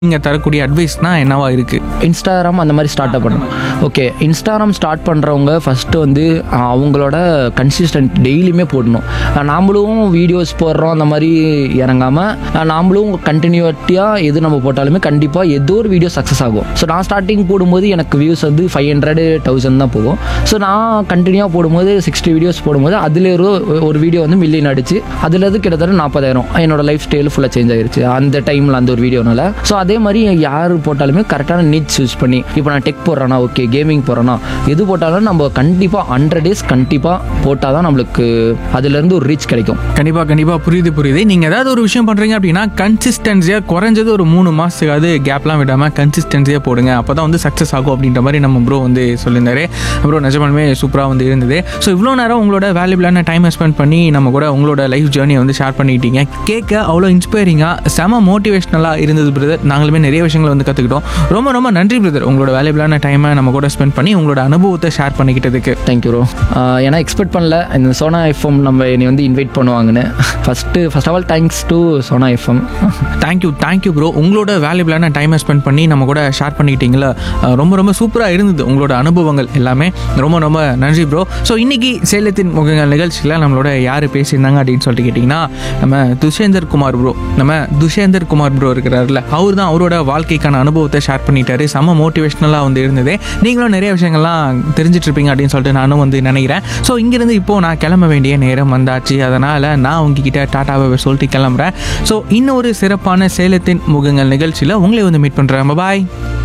நீங்கள் தரக்கூடிய அட்வைஸ்னா என்னவா இருக்குது இன்ஸ்டாகிராம் அந்த மாதிரி ஸ்டார்ட் பண்ணணும் ஓகே இன்ஸ்டாகிராம் ஸ்டார்ட் பண்ணுறவங்க ஃபஸ்ட்டு வந்து அஹ், அவங்களோட கன்சிஸ்டன்ட் டெய்லியுமே போடணும் அஹ், நாமளும் வீடியோஸ் போடுறோம் அந்த மாதிரி இறங்காமல் நாமளும் கண்டினியூட்டியாக எது நம்ம போட்டாலுமே கண்டிப்பாக ஏதோ ஒரு வீடியோ சக்ஸஸ் ஆகும் ஸோ நான் ஸ்டார்டிங் போடும்போது எனக்கு வியூஸ் வந்து ஃபைவ் ஹண்ட்ரட் தௌசண்ட் தான் போகும் ஸோ நான் கண்டினியூவாக போடும்போது சிக்ஸ்டி வீடியோஸ் போடும்போது அதில் ஒரு ஒரு வீடியோ வந்து மில்லியன் அடிச்சு அதில் இருந்து கிட்டத்தட்ட நாற்பதாயிரம் என்னோட லைஃப் ஸ்டைல் ஃபுல்லாக சேஞ்ச் ஆயிருச்சு அந்த டைமில் அந்த ஒரு வீடியோனால ஸோ அதே மாதிரி யார் போட்டாலுமே கரெக்டான நீட்ஸ் யூஸ் பண்ணி இப்போ நான் டெக் போடுறேன்னா ஓகே கேமிங் போடுறேன்னா எது போட்டாலும் நம்ம கண்டிப்பாக ஹண்ட்ரட் டேஸ் கண்டிப்பாக போட்டால் தான் நம்மளுக்கு அதுலேருந்து ஒரு ரீச் கிடைக்கும் கண்டிப்பாக கண்டிப்பாக புரியுது புரியுது நீங்கள் ஏதாவது ஒரு விஷயம் பண்ணுறீங்க அப்படின்னா கன்சிஸ்டன்சியாக குறைஞ்சது ஒரு மூணு மாதத்துக்காவது கேப்லாம் விடாமல் கன்சிஸ்டன்சியாக போடுங்க அப்போ தான் வந்து சக்ஸஸ் ஆகும் அப்படின்ற மாதிரி நம்ம ப்ரோ வந்து சொல்லியிருந்தாரு ப்ரோ நிஜமாலுமே சூப்பராக வந்து இருந்தது ஸோ இவ்வளோ நேரம் உங்களோட வேல்யூபிளான டைமை ஸ்பெண்ட் பண்ணி நம்ம கூட உங்களோட லைஃப் ஜேர்னியை வந்து ஷேர் பண்ணிக்கிட்டீங்க கேட்க அவ்வளோ இன்ஸ்பைரிங்காக செம மோட்டிவேஷ்னலாக இருந்தது பிரதர் நாங்களுமே நிறைய விஷயங்களை வந்து கற்றுக்கிட்டோம் ரொம்ப ரொம்ப நன்றி பிரதர் உங்களோட வேல்யூபிளான டைமை நம்ம கூட ஸ்பெண்ட் பண்ணி உங்களோட அனுபவத்தை ஷேர் பண்ணிக்கிட்டதுக்கு தேங்க்யூ ப்ரோ ஏன்னா எக்ஸ்பெக்ட் பண்ணல இந்த சோனா எஃப்எம் நம்ம என்னை வந்து இன்வைட் பண்ணுவாங்கன்னு first first of all thanks to Sona FM thank you thank you bro உங்களோட வேல்யூபிளான டைமை ஸ்பெண்ட் பண்ணி நம்ம கூட ஷேர் பண்ணிக்கிட்டீங்களா அஹ் ரொம்ப ரொம்ப சூப்பராக இருந்தது உங்களோட அனுபவங்கள் எல்லாமே ரொம்ப ரொம்ப நன்றி ப்ரோ ஸோ இன்னைக்கு சேலத்தின் முகங்கள் நிகழ்ச்சியில் நம்மளோட யார் பேசியிருந்தாங்க அப்படின்னு சொல்லிட்டு கேட்டிங்கன்னா நம்ம துஷேந்தர் குமார் ப்ரோ நம்ம துஷேந்தர் குமார் ப்ரோ இருக்கிறாருல அவர் தான் அவரோட வாழ்க்கைக்கான அனுபவத்தை ஷேர் பண்ணிட்டாரு செம்ம மோட்டிவேஷ்னலாக வந்து இருந்தது நீங்களும் நிறைய விஷயங்கள்லாம் தெரிஞ்சிட்டு இருப்பீங்க அப்படின்னு சொல்லிட்டு நானும் வந்து நினைக்கிறேன் ஸோ இங்கேருந்து இப்போது நான் கிளம்ப வேண்டிய நேரம் வந்தாச்சு அதனால் நான் உங்ககிட்ட டாட்டாவை சொல்லிட்டு கிளம்புறேன் ஸோ இன்னொரு சிறப்பான சேலத்தின் முகங்கள் நிகழ்ச்சியில் உங்களை வந்து மீட் பண்ணுறேன் பாய்